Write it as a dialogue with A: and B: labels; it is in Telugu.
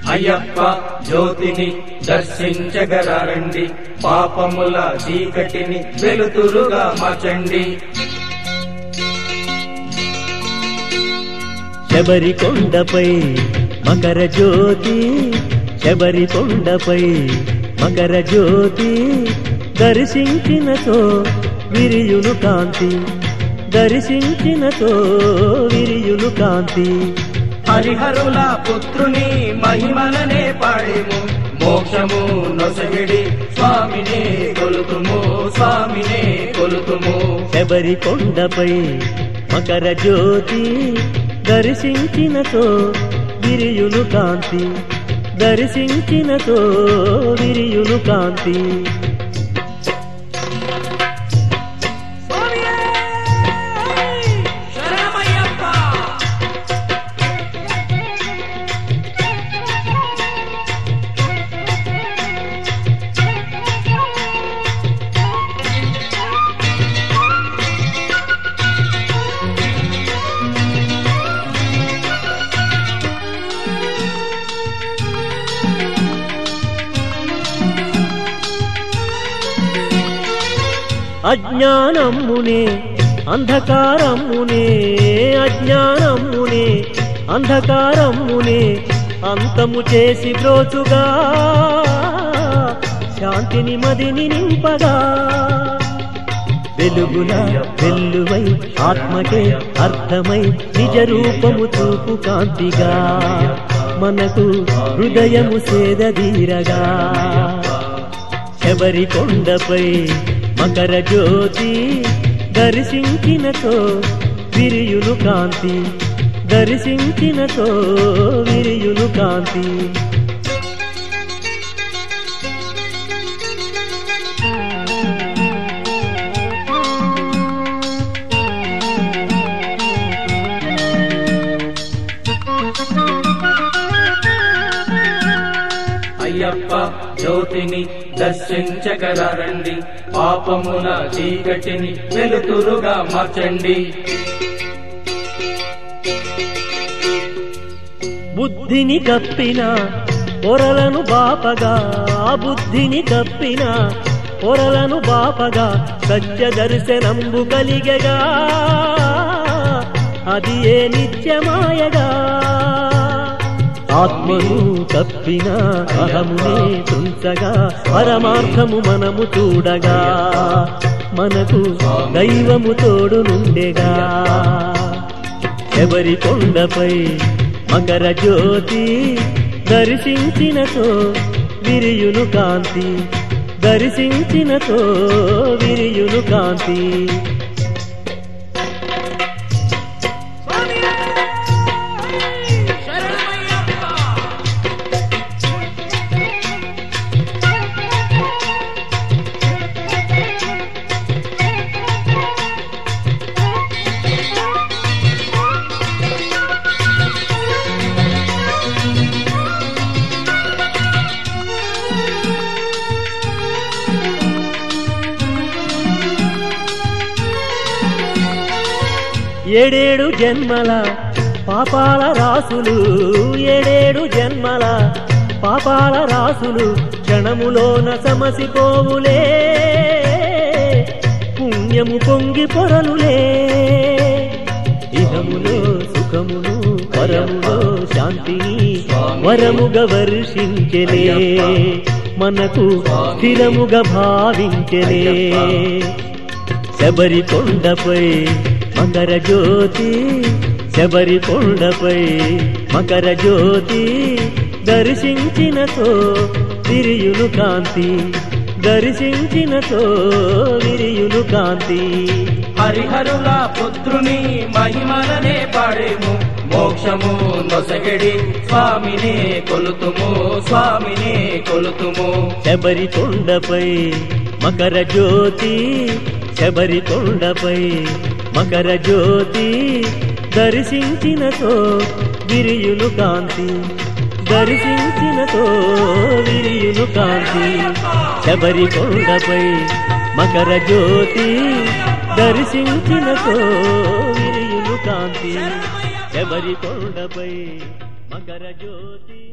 A: అయ్యప్ప జ్యోతిని దర్శించగరండి పాపముల చీకటిని వెలుతురుగా మార్చండి
B: శబరి కొండపై మకర జ్యోతి శబరి కొండపై మకర జ్యోతి దర్శించినతో విరియులు కాంతి దర్శించినతో విరియులు కాంతి
A: హరిహరుల పుత్రుని మహిమలనే పాడేము మోక్షము నొసగిడి స్వామినే కొలుతుము స్వామినే కొలుతుము
B: శబరి కొండపై మకర జ్యోతి దర్శించినతో విరియులు కాంతి దర్శించినతో విరియులు కాంతి అజ్ఞానమ్మునే అంధకారమ్మునే అజ్ఞానమ్మునే అంధకారమ్మునే అంతము చేసి బ్రోచుగా శాంతిని మదిని నింపగా వెలుగుల వెల్లువై ఆత్మకే అర్థమై నిజ రూపము చూపు కాంతిగా మనకు హృదయము సేదదీరగా శబరి కొండపై మకర జ్యోతి దర్శించినతో విరియులు కాంతి దర్శించినతో విరియులు కాంతి
A: అయ్యప్ప జ్యోతిని దర్శించగరండి పాపముల చీకటిని వెలుతురుగా మార్చండి
B: బుద్ధిని కప్పిన పొరలను బాపగా ఆ బుద్ధిని కప్పిన పొరలను బాపగా సత్య దర్శనంబు కలిగగా అది ఏ నిత్యమాయగా ఆత్మను కప్పిన అహమునే తుంచగా పరమార్థము మనము చూడగా మనకు దైవము తోడు నుండెగా ఎవరి కొండపై మకర జ్యోతి దర్శించినతో విరియులు కాంతి దర్శించినతో విరియులు కాంతి ఏడేడు జన్మల పాపాల రాసులు ఏడేడు జన్మల పాపాల రాసులు క్షణములోన సమసిపోవులే పుణ్యము పొంగి పొరలులే ఇహములో సుఖమును వరములో శాంతిని వరముగా వర్షించలే మనకు స్థిరముగా భావించలే శబరి కొండపై మకర జ్యోతి శబరి కొండపై మకర జ్యోతి దర్శించినతో విరియులు కాంతి దర్శించినతో విరియులు కాంతి
A: హరిహరుల పుత్రుని మహిమలనే పాడేము మోక్షము నొసగడి స్వామినే కొలుతుము స్వామినే కొలుతుము
B: శబరి కొండపై మకర జ్యోతి శబరి కొండపై మకర జ్యోతి దర్శించినతో విరియులు కాంతి దర్శించినతో విరియులు కాంతి శబరి కొండపై మకర జ్యోతి దర్శించినతో విరియులు కాంతి శబరి కొండపై మకర జ్యోతి